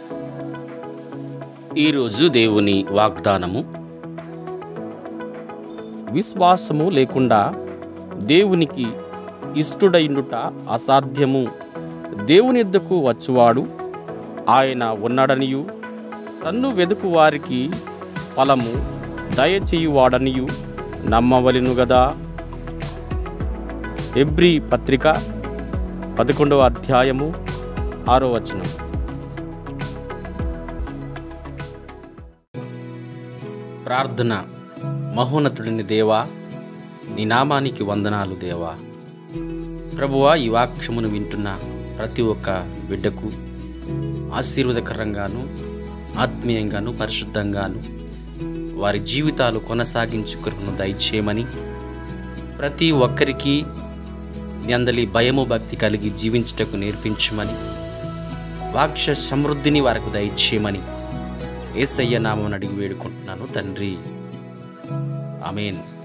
ఈరోజు దేవుని వాగ్దానము విశ్వాసము లేకుండా దేవునికి ఇష్టుడైండుట అసాధ్యము దేవుని యొద్దకు వచ్చువాడు ఆయన ఉన్నాడనియు తన్ను వెదుకు వారికి ఫలము దయచేయువాడనియు నమ్మవలెను గదా ఎబ్రి పత్రిక పదకొండవ అధ్యాయము ఆరో వచనం ప్రార్థన మహోన్నతుడిని దేవా నీ నామానికి వందనాలు దేవా ప్రభువా ఈ వాక్యమును వింటున్న ప్రతి ఒక్క బిడ్డకు ఆశీర్వదకరంగాను ఆత్మీయంగాను పరిశుద్ధంగాను వారి జీవితాలు కొనసాగించుకున్న దయచేయమని ప్రతి ఒక్కరికి నందలి భయము భక్తి కలిగి జీవించుటకు నేర్పించమని వాక్ష సమృద్ధిని వారికి దయచేయమని ఏసయ్య నామం అడిగి వేడుకుంటున్నాను తండ్రి ఆమెన్